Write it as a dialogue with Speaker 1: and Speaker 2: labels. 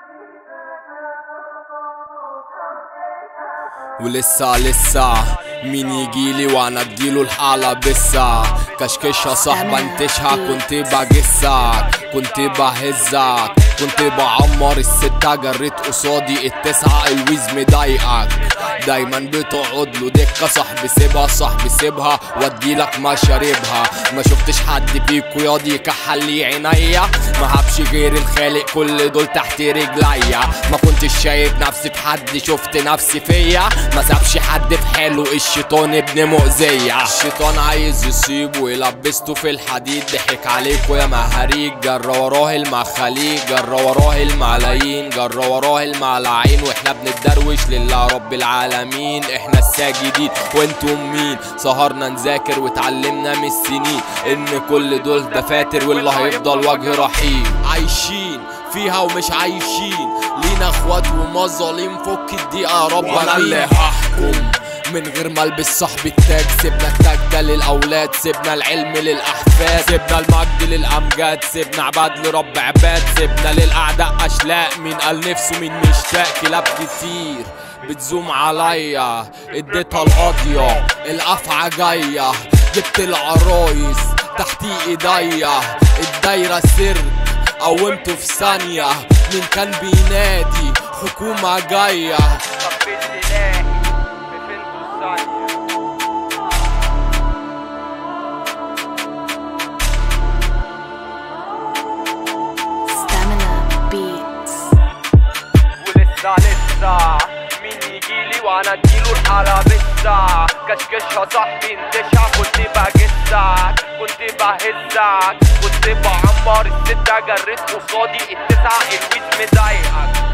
Speaker 1: ولسه لسه مين يجيلي وانا اديله الحالة بالساعة كشكشها صاحبة انتشها كنت بجسك كنت بهزك كنت بعمر الستة جريت قصادي التسعة الويز مضايقك دايما بتقعد له دكة صاحبي سيبها صاحبي سيبها واديلك ما شاربها ما شفتش حد فيكو ياضي كحل لي عينيا ما هبش غير الخالق كل دول تحت رجليا ما كنتش شايف نفسي في حد شفت نفسي فيا ما سابش حد في حاله الشيطان ابن مؤذية الشيطان عايز يصيبه ويلبسته في الحديد ضحك عليكوا يا مهاريج جرى وراه المخاليق جرى وراه الملايين جرى وراه الملاعين واحنا بنتدروش لله رب العالمين احنا الساجدين وانتم مين سهرنا نذاكر واتعلمنا من السنين ان كل دول دفاتر واللي هيفضل وجه رحيم عايشين فيها ومش عايشين لينا اخوات ومظالم فك الدقيقة يا رب انا اللي هحكم من غير ما البس صاحبي التاج سيبنا التاج ده للاولاد سيبنا العلم للاحفاد سيبنا المجد للامجاد سيبنا عباد لرب عباد سيبنا للاعداء اشلاء مين قال نفسه مين مشتاق كلاب كتير بتزوم عليا اديتها القاضية القفعة جاية جبت العرايس تحت ايديا الدايرة سرت قومته في ثانية مين كان بينادي حكومة جاية
Speaker 2: طبيت سلاحي بفنتو الثانية
Speaker 3: Stamina Beats.
Speaker 2: ولسه لسه مين يجيلي وانا اديله الحالة بالساعة كشكشها صاحبي انتشها كنت بجسك كنت بهزك كنت بعمر الستة جريت قصادي التسعة الويز مضايقك